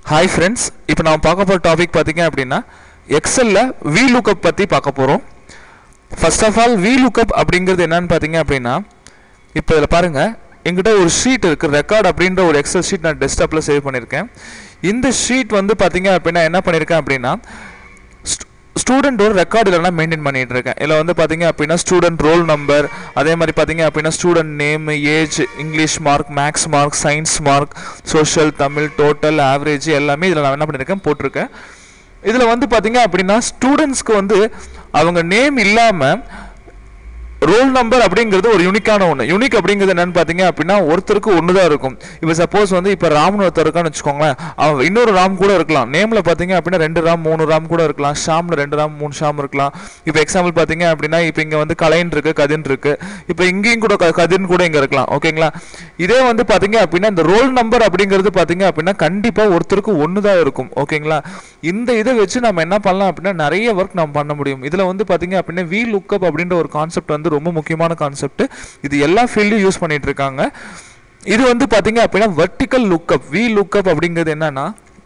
hi friends இப்போ நம்ம பார்க்க போகிற டாபிக் பார்த்தீங்க அப்படின்னா எக்ஸலில் வி லுக்கப் பற்றி பார்க்க போகிறோம் first of all V lookup அப்படிங்கிறது என்னன்னு பார்த்தீங்க அப்படின்னா இப்போ இதில் பாருங்கள் எங்கிட்ட ஒரு ஷீட் இருக்குது ரெக்கார்ட் அப்படின்ற ஒரு எக்ஸல் ஷீட் நான் டெஸ்க்டாப்பில் சேவ் பண்ணியிருக்கேன் இந்த ஷீட் வந்து பார்த்தீங்க அப்படின்னா என்ன பண்ணியிருக்கேன் அப்படின்னா ஸ்டூடெண்ட்டோட ரெக்கார்டு இதெல்லாம் மெயின்டைன் பண்ணிட்டு இருக்கேன் இதில் வந்து பார்த்தீங்க அப்படின்னா ஸ்டூடெண்ட் ரோல் நம்பர் அதே மாதிரி பார்த்தீங்க அப்படின்னா student name age English mark maths mark science mark social Tamil total average எல்லாமே இதில் நான் என்ன பண்ணியிருக்கேன் போட்டிருக்கேன் இதில் வந்து பார்த்தீங்க அப்படின்னா ஸ்டூடெண்ட்ஸ்க்கு வந்து அவங்க நேம் இல்லாமல் ரோல் நம்பர் அப்படிங்கிறது ஒரு யூனிக்கான ஒன்று யூனிக் அப்படிங்கிறது என்னன்னு பார்த்தீங்க அப்படின்னா ஒருத்தருக்கு ஒன்று தான் இருக்கும் இப்போ சப்போஸ் வந்து இப்போ ராம்னு ஒருத்தர் இருக்கான்னு வச்சுக்கோங்களேன் அவன் இன்னொரு ராம் கூட இருக்கலாம் நேமில் பார்த்தீங்க அப்படின்னா ரெண்டு ராம் மூணு ராம் கூட இருக்கலாம் ஷாமில் ரெண்டு ராம் மூணு ஷாம் இருக்கலாம் இப்போ எக்ஸாம்பிள் பார்த்தீங்க அப்படின்னா இப்போ இங்கே வந்து கலைன் இருக்கு கதின் இருக்கு இப்போ இங்கேயும் கூட க- கதின் கூட இங்கே இருக்கலாம் ஓகேங்களா இதே வந்து பார்த்தீங்க அப்படின்னா இந்த ரோல் நம்பர் அப்படிங்கிறது பார்த்தீங்க அப்படின்னா கண்டிப்பாக ஒருத்தருக்கு ஒன்று தான் இருக்கும் ஓகேங்களா இந்த இதை வச்சு நம்ம என்ன பண்ணலாம் அப்படின்னா நிறைய ஒர்க் நம்ம பண்ண முடியும் இதில் வந்து பார்த்தீங்க அப்படின்னா வி லுக்கப் அப்படின்ற ஒரு கான்செப்ட் வந்து ரொம்ப முக்கியமான கான்செப்ட் இது எல்லா ஃபீல்டும் யூஸ் பண்ணிட்டு இருக்காங்க இது வந்து பார்த்தீங்க அப்படின்னா வெர்டிக்கல் லுக்கப் வி லுக்கப் அப்படிங்கிறது என்னன்னா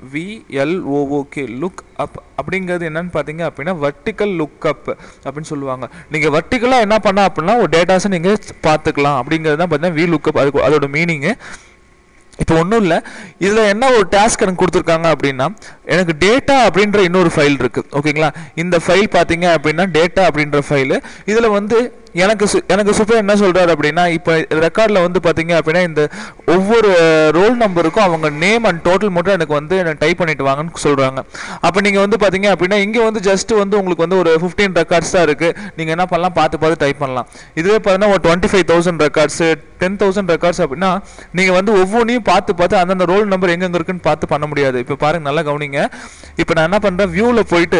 விஎல்ஓஓகே லுக் அப் அப்படிங்கிறது என்னன்னு பார்த்தீங்க அப்படின்னா வெர்டிக்கல் லுக்கப் அப்படின்னு சொல்லுவாங்க நீங்கள் வெர்டிக்கலாக என்ன பண்ண அப்படின்னா ஒரு டேட்டாஸை நீங்கள் பார்த்துக்கலாம் அப்படிங்கிறது தான் பார்த்தீங்கன்னா வி லுக்கப் அதுக்கு அதோட மீனிங்கு இப்போ ஒன்றும் இல்லை இதில் என்ன ஒரு டாஸ்க் எனக்கு கொடுத்துருக்காங்க அப்படின்னா எனக்கு டேட்டா அப்படின்ற இன்னொரு ஃபைல் இருக்குது ஓகேங்களா இந்த ஃபைல் பார்த்தீங்க அப்படின்னா டேட்டா அப்படின்ற ஃபைலு இதில் வந்து எனக்கு சு- எனக்கு சூப்பர் என்ன சொல்றாரு அப்படின்னா இப்போ ரெக்கார்டில் வந்து பார்த்தீங்க அப்படின்னா இந்த ஒவ்வொரு ரோல் நம்பருக்கும் அவங்க நேம் அண்ட் டோட்டல் மட்டும் எனக்கு வந்து எனக்கு டைப் பண்ணிட்டு வாங்கன்னு சொல்கிறாங்க அப்போ நீங்கள் வந்து பார்த்தீங்க அப்படின்னா இங்கே வந்து ஜஸ்ட் வந்து உங்களுக்கு வந்து ஒரு ஃபிஃப்டீன் ரெக்கார்ட்ஸ் தான் இருக்குது நீங்கள் என்ன பண்ணலாம் பார்த்து பார்த்து டைப் பண்ணலாம் இதுவே பார்த்தீங்கன்னா ஒரு twenty five thousand records ten thousand records அப்படின்னா நீங்கள் வந்து ஒவ்வொன்றையும் பார்த்து பார்த்து அந்தந்த ரோல் நம்பர் எங்கெங்க இருக்குன்னு பார்த்து பண்ண முடியாது இப்போ பாருங்க நல்லா கவனிங்க இப்போ நான் என்ன பண்ணுறேன் வியூவில் போயிட்டு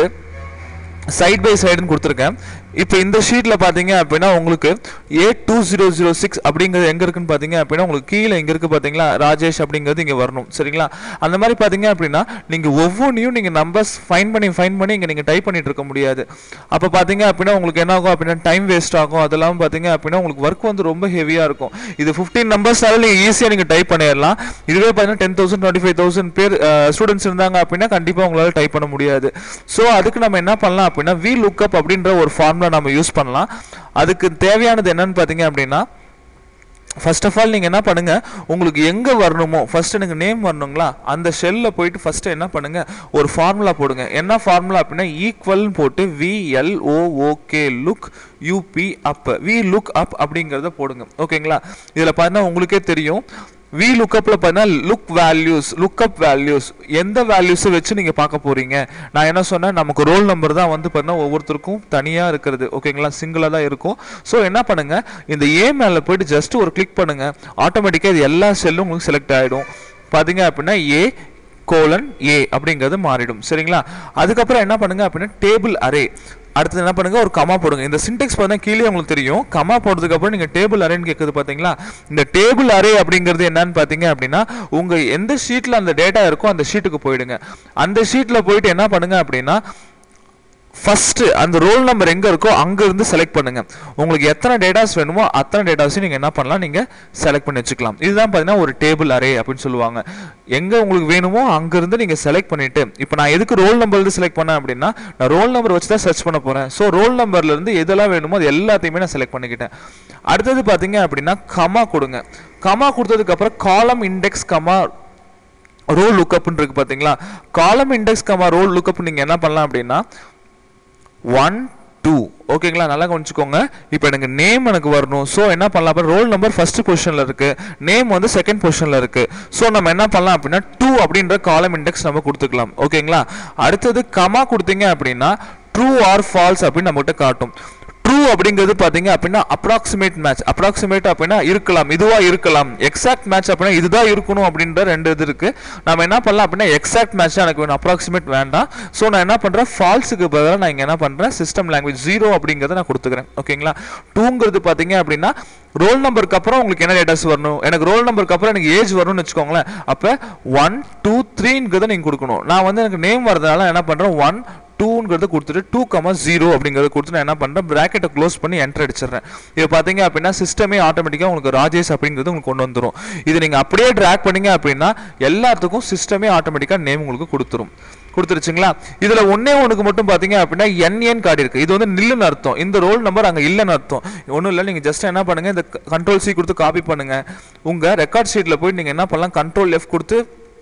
சைட் பை சைடுன்னு கொடுத்துருக்கேன் இப்போ இந்த ஷீட்டில் பார்த்தீங்க அப்படின்னா உங்களுக்கு A two zero zero six அப்படிங்கிறது எங்கே இருக்குன்னு பார்த்தீங்க அப்படின்னா உங்களுக்கு கீழே இங்கே இருக்குது பார்த்தீங்களா ராஜேஷ் அப்படிங்கிறது இங்கே வரணும் சரிங்களா அந்த மாதிரி பார்த்தீங்க அப்படின்னா நீங்கள் ஒவ்வொன்றையும் நீங்கள் நம்பர்ஸ் ஃபைன் பண்ணி ஃபைன் பண்ணி இங்கே நீங்கள் டைப் பண்ணிட்டு இருக்க முடியாது அப்போ பார்த்தீங்க அப்படின்னா உங்களுக்கு என்ன ஆகும் அப்படின்னா டைம் வேஸ்ட் ஆகும் அதெல்லாம் பார்த்தீங்க அப்படின்னா உங்களுக்கு ஒர்க் வந்து ரொம்ப ஹெவியாக இருக்கும் இது ஃபிஃப்டீன் நம்பர்ஸால நீங்கள் ஈஸியாக நீங்கள் டைப் பண்ணிடலாம் இதுவே பார்த்தீங்கன்னா ten thousand twenty five thousand பேர் ஸ்டூடெண்ட்ஸ் இருந்தாங்க அப்படின்னா கண்டிப்பாக உங்களால் டைப் பண்ண முடியாது ஸோ அதுக்கு நம்ம என்ன பண்ணலாம் அப்படின்னா வி லுக்கப் அப்படின்ற ஒரு ஃபார்முலா நம்ம யூஸ் பண்ணலாம் அதுக்கு தேவையானது என்னன்னு பார்த்தீங்க அப்படின்னா ஃபர்ஸ்ட் ஆஃப் ஆல் நீங்கள் என்ன பண்ணுங்க உங்களுக்கு எங்கே வரணுமோ ஃபர்ஸ்ட் எனக்கு நேம் வரணுங்களா அந்த ஷெல்லில் போயிட்டு ஃபர்ஸ்ட் என்ன பண்ணுங்க ஒரு ஃபார்முலா போடுங்க என்ன ஃபார்முலா அப்படின்னா ஈக்குவல்னு போட்டு VLOOKUP look U P up V look up அப்படிங்கிறத போடுங்க ஓகேங்களா இதில் பார்த்தீங்கன்னா உங்களுக்கே தெரியும் வி லுக்கப்பில் பார்த்தீங்கன்னா லுக் வேல்யூஸ் லுக்கப் வேல்யூஸ் எந்த வேல்யூஸை வச்சு நீங்கள் பார்க்க போறீங்க நான் என்ன சொன்னேன் நமக்கு ரோல் நம்பர் தான் வந்து பார்த்தீங்கன்னா ஒவ்வொருத்தருக்கும் தனியாக இருக்கிறது ஓகேங்களா சிங்கிளாக தான் இருக்கும் ஸோ என்ன பண்ணுங்க இந்த ஏ மேலே போயிட்டு ஜஸ்ட் ஒரு கிளிக் பண்ணுங்க ஆட்டோமேட்டிக்காக இது எல்லா செல்லும் உங்களுக்கு செலக்ட் ஆகிடும் பார்த்தீங்க அப்படின்னா ஏ கோலன் ஏ அப்படிங்கிறது மாறிடும் சரிங்களா அதுக்கப்புறம் என்ன பண்ணுங்க அப்படின்னா டேபிள் அரே அடுத்தது என்ன பண்ணுங்க ஒரு கமா போடுங்க இந்த சின்டெக்ஸ் பார்த்தா கீழே உங்களுக்கு தெரியும் கமா போடுறதுக்கு அப்புறம் நீங்க டேபிள் அரேன்னு கேட்குது பாத்தீங்களா இந்த டேபிள் அரே அப்படிங்கிறது என்னன்னு பாத்தீங்க அப்படின்னா உங்க எந்த ஷீட்ல அந்த டேட்டா இருக்கோ அந்த ஷீட்டுக்கு போயிடுங்க அந்த ஷீட்ல போயிட்டு என்ன பண்ணுங்க அப்படின்னா ஃபர்ஸ்ட் அந்த ரோல் நம்பர் எங்க இருக்கோ அங்க இருந்து செலக்ட் பண்ணுங்க உங்களுக்கு எத்தனை டேட்டாஸ் வேணுமோ அத்தனை டேட்டாஸையும் நீங்க என்ன பண்ணலாம் நீங்க செலக்ட் பண்ணி வச்சுக்கலாம் இதுதான் பாத்தீங்கன்னா ஒரு டேபிள் அரே அப்படின்னு சொல்லுவாங்க எங்க உங்களுக்கு வேணுமோ அங்க இருந்து நீங்க செலக்ட் பண்ணிட்டு இப்போ நான் எதுக்கு ரோல் நம்பர் இருந்து செலக்ட் பண்ணேன் அப்படின்னா நான் ரோல் நம்பர் வச்சு தான் சர்ச் பண்ண போறேன் ஸோ ரோல் நம்பர்ல இருந்து எதெல்லாம் வேணுமோ அது எல்லாத்தையுமே நான் செலக்ட் பண்ணிக்கிட்டேன் அடுத்தது பாத்தீங்க அப்படின்னா கமா கொடுங்க கமா கொடுத்ததுக்கு அப்புறம் காலம் இண்டெக்ஸ் கமா ரோல் லுக்கப்னு இருக்கு பாத்தீங்களா காலம் இண்டெக்ஸ் கமா ரோல் லுக்கப் நீங்க என்ன பண்ணலாம் அப்படின்னா ஒன் டூ ஓகேங்களா நல்லா கவனிச்சுக்கோங்க இப்போ எனக்கு நேம் எனக்கு வரணும் ஸோ என்ன பண்ணலாம் ரோல் நம்பர் ஃபர்ஸ்ட் பொசிஷனில் இருக்கு நேம் வந்து செகண்ட் பொசிஷனில் இருக்கு ஸோ நம்ம என்ன பண்ணலாம் அப்படின்னா டூ அப்படின்ற காலம் இண்டெக்ஸ் நம்ம கொடுத்துக்கலாம் ஓகேங்களா அடுத்தது கமா கொடுத்தீங்க அப்படின்னா ட்ரூ ஆர் ஃபால்ஸ் அப்படின்னு நம்மகிட்ட காட்டும் ட்ரூ அப்படிங்கிறது பாத்தீங்க அப்படின்னா அப்ராக்சிமேட் மேட்ச் அப்ராக்சிமேட் அப்படின்னா இருக்கலாம் இதுவா இருக்கலாம் எக்ஸாக்ட் மேட்ச் அப்படின்னா இதுதான் இருக்கணும் அப்படின்ற ரெண்டு இது இருக்கு நம்ம என்ன பண்ணலாம் அப்படின்னா எக்ஸாக்ட் மேட்ச் எனக்கு வேணும் அப்ராக்சிமேட் வேண்டாம் ஸோ நான் என்ன பண்றேன் ஃபால்ஸுக்கு பதிலாக நான் இங்க என்ன பண்றேன் சிஸ்டம் லாங்குவேஜ் ஜீரோ அப்படிங்கிறத நான் கொடுத்துக்கிறேன் ஓகேங்களா டூங்கிறது பாத்தீங்க அப்படின்னா ரோல் நம்பருக்கு அப்புறம் உங்களுக்கு என்ன டேட்டாஸ் வரணும் எனக்கு ரோல் நம்பருக்கு அப்புறம் எனக்கு ஏஜ் வரணும்னு வச்சுக்கோங்களேன் அப்போ ஒன் டூ த்ரீங்கிறத நீங்கள் கொடுக்கணும் நான் வந்து எனக்கு நேம் வரதுனால என்ன பண்ணுறேன் ஒன் டூங்கிறத கொடுத்துட்டு டூ கமா ஜீரோ அப்படிங்கிறத கொடுத்து நான் என்ன பண்ணுறேன் ப்ராக்கெட்டை க்ளோஸ் பண்ணி என்டர் அடிச்சிடுறேன் இப்போ பார்த்தீங்க அப்படின்னா சிஸ்டமே ஆட்டோமேட்டிக்காக உங்களுக்கு ராஜேஷ் அப்படிங்கிறது உங்களுக்கு கொண்டு வந்துடும் இது நீங்கள் அப்படியே ட்ராக் பண்ணீங்க அப்படின்னா எல்லாத்துக்கும் சிஸ்டமே ஆட்டோமேட்டிக்காக நேம் உங்களுக்கு கொடுத்துரும் கொடுத்துருச்சுங்களா இதுல ஒண்ணே ஒண்ணுக்கு மட்டும் பாத்தீங்க அப்படின்னா என்ஏன் கார்டு இருக்கு இது வந்து நில்லுன்னு அர்த்தம் இந்த ரோல் நம்பர் அங்க இல்லைன்னு அர்த்தம் ஒன்றும் இல்லை நீங்க ஜஸ்ட் என்ன பண்ணுங்க இந்த கண்ட்ரோல் சி கொடுத்து காப்பி பண்ணுங்க உங்க ரெக்கார்ட் ஷீட்ல போய் நீங்க என்ன பண்ணலாம் கண்ட்ரோல் எஃப் கொடுத்து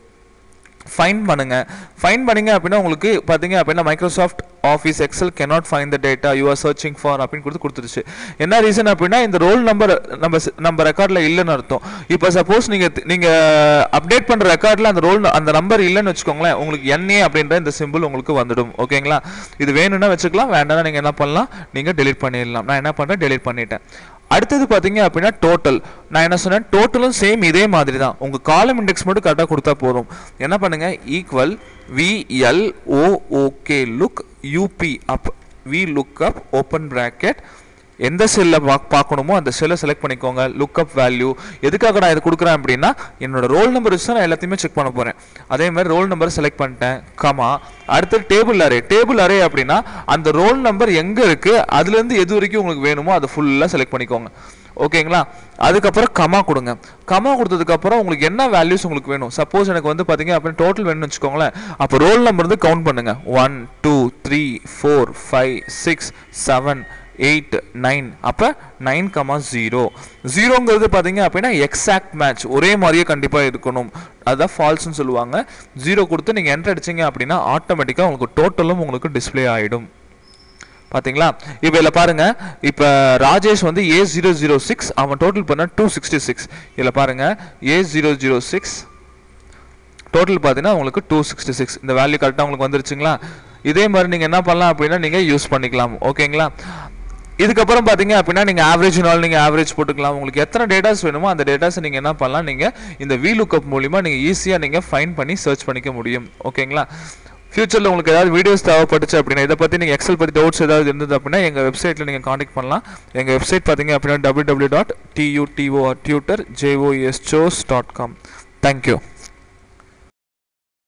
ஃபைன் பண்ணுங்க ஃபைன் பண்ணீங்க அப்படின்னா உங்களுக்கு பார்த்தீங்க அப்படின்னா Microsoft Office Excel cannot find the data you are searching for அப்படின்னு கொடுத்து கொடுத்துருச்சு என்ன ரீசன் அப்படின்னா இந்த ரோல் நம்பர் நம்ம சி- நம்ம ரெக்கார்டில் இல்லைன்னு அர்த்தம் இப்போ சப்போஸ் நீங்கள் நீங்கள் அப்டேட் பண்ணுற ரெக்கார்டில் அந்த ரோல் அந்த நம்பர் இல்லைன்னு வச்சுக்கோங்களேன் உங்களுக்கு என்ஏ அப்படின்ற இந்த சிம்பிள் உங்களுக்கு வந்துடும் ஓகேங்களா இது வேணும்னா வச்சுக்கலாம் வேண்டாம்னா நீங்கள் என்ன பண்ணலாம் நீங்கள் delete பண்ணிடலாம் நான் என்ன பண்ணுறேன் delete பண்ணிட்டேன் அடுத்தது பார்த்தீங்க அப்படின்னா டோட்டல் நான் என்ன சொன்னேன் டோட்டலும் சேம் இதே மாதிரி தான் உங்கள் காலம் இண்டெக்ஸ் மட்டும் கரெக்டாக கொடுத்தா போதும் என்ன பண்ணுங்க equal VLOOKUP look U P up V look up open bracket எந்த செல்லை பா பார்க்கணுமோ அந்த செல்லை செலக்ட் பண்ணிக்கோங்க லுக்அப் வேல்யூ எதுக்காக நான் இது கொடுக்குறேன் அப்படின்னா என்னோட ரோல் நம்பர் வச்சு தான் நான் எல்லாத்தையுமே செக் பண்ண போகிறேன் அதே மாதிரி ரோல் நம்பர் செலக்ட் பண்ணிட்டேன் கமா அடுத்து டேபிள் அரே டேபிள் அரே அப்படின்னா அந்த ரோல் நம்பர் எங்கே இருக்குது அதுலேருந்து எது வரைக்கும் உங்களுக்கு வேணுமோ அதை ஃபுல்லாக செலக்ட் பண்ணிக்கோங்க ஓகேங்களா அதுக்கப்புறம் கமா கொடுங்க கமா கொடுத்ததுக்கப்புறம் உங்களுக்கு என்ன வேல்யூஸ் உங்களுக்கு வேணும் சப்போஸ் எனக்கு வந்து பார்த்தீங்க அப்படின்னா டோட்டல் வேணும்னு வச்சுக்கோங்களேன் அப்போ ரோல் நம்பர் வந்து கவுண்ட் பண்ணுங்க one two three four five six seven eight nine அப்போ நைன் கமா ஜீரோ ஜீரோங்கிறது பார்த்தீங்க அப்படின்னா எக்ஸாக்ட் மேட்ச் ஒரே மாதிரியே கண்டிப்பாக இருக்கணும் அதுதான் ஃபால்ஸ்னு சொல்லுவாங்க ஜீரோ கொடுத்து நீங்கள் என்டர் அடிச்சீங்க அப்படின்னா ஆட்டோமேட்டிக்காக உங்களுக்கு டோட்டலும் உங்களுக்கு டிஸ்ப்ளே ஆகிடும் பாத்தீங்களா இப்போ இதில் பாருங்க இப்போ ராஜேஷ் வந்து ஏ ஜீரோ ஜீரோ சிக்ஸ் அவன் டோட்டல் பண்ண டூ சிக்ஸ்டி சிக்ஸ் இதில் பாருங்க A zero zero six total பார்த்தீங்கன்னா உங்களுக்கு டூ சிக்ஸ்டி சிக்ஸ் இந்த வேல்யூ கரெக்டாக உங்களுக்கு வந்துருச்சுங்களா இதே மாதிரி நீங்கள் என்ன பண்ணலாம் அப்படின்னா நீங்கள் யூஸ் பண்ணிக்கலாம் ஓகேங்களா இதுக்கப்புறம் பார்த்தீங்க அப்படின்னா நீங்கள் ஆவரேஜ் நாள் நீங்கள் ஆவரேஜ் போட்டுக்கலாம் உங்களுக்கு எத்தனை டேட்டாஸ் வேணுமோ அந்த டேட்டாஸை நீங்கள் என்ன பண்ணலாம் நீங்கள் இந்த வி லுக்கப் மூலிமா நீங்கள் ஈஸியாக நீங்கள் ஃபைன் பண்ணி சர்ச் பண்ணிக்க முடியும் ஓகேங்களா ஃபியூச்சரில் உங்களுக்கு ஏதாவது வீடியோஸ் தேவைப்பட்டுச்சு அப்படின்னா இதை பற்றி நீங்கள் எக்ஸல் பற்றி டவுட்ஸ் ஏதாவது இருந்தது அப்படின்னா எங்கள் வெப்சைட்டில் நீங்கள் காண்டாக்ட் பண்ணலாம் எங்கள் வெப்சைட் பார்த்தீங்க அப்படின்னா W W dot T U T O tutor J O S Joes dot com thank you